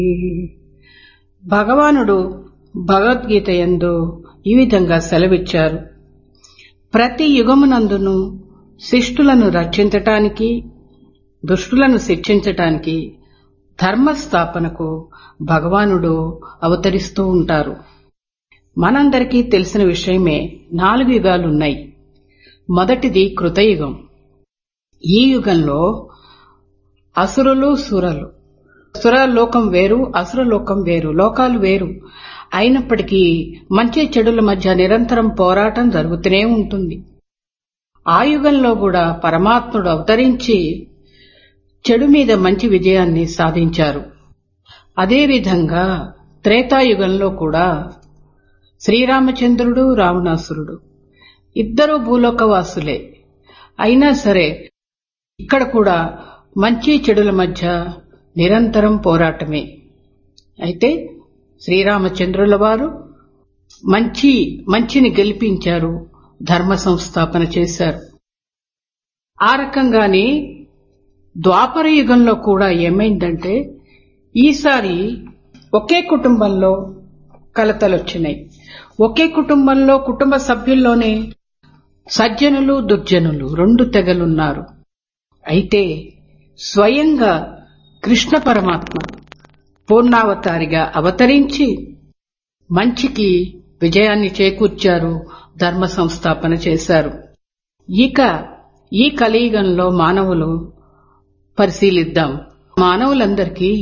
భగవానుడు భగవద్గీత యందు ఈ విధంగా సెలవిచ్చారు ప్రతి యుగమునందును శిష్టులను రక్షించటానికి దుష్టులను శిక్షించటానికి ధర్మస్థాపనకు భగవానుడు అవతరిస్తూ ఉంటారు మనందరికీ తెలిసిన విషయమే నాలుగు యుగాలున్నాయి మొదటిది కృతయుగం ఈ యుగంలో అసురులు సురలు సురలోకం వేరు అసురలోకం వేరు లోకాలు వేరు అయినప్పటికీ మంచి చెడుల మధ్య నిరంతరం పోరాటం జరుగుతూనే ఉంటుంది ఆ యుగంలో కూడా పరమాత్ముడు అవతరించి చెడు మీద మంచి విజయాన్ని సాధించారు అదేవిధంగా త్రేతాయుగంలో కూడా శ్రీరామచంద్రుడు రావణాసురుడు ఇద్దరూ భూలోకవాసులే అయినా సరే ఇక్కడ కూడా మంచి చెడుల మధ్య నిరంతరం పోరాటమే అయితే శ్రీరామచంద్రుల వారు మంచి మంచిని గెలిపించారు ధర్మ సంస్థాపన చేశారు ఆ రకంగానే ద్వాపర యుగంలో కూడా ఏమైందంటే ఈసారి ఒకే కుటుంబంలో కలతలొచ్చినాయి ఒకే కుటుంబంలో కుటుంబ సభ్యుల్లోనే సజ్జనులు దుర్జనులు రెండు తెగలున్నారు అయితే స్వయంగా కృష్ణ పరమాత్మ పూర్ణావతారిగా అవతరించి మంచికి విజయాన్ని చేకూర్చారు ధర్మ సంస్థాపన చేశారు ఇక ఈ కలియుగంలో మానవులు పరిశీలిద్దాం మానవులందరికీ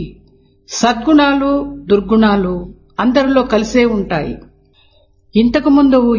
సద్గుణాలు దుర్గుణాలు అందరిలో కలిసే ఉంటాయి ఇంతకు ముందు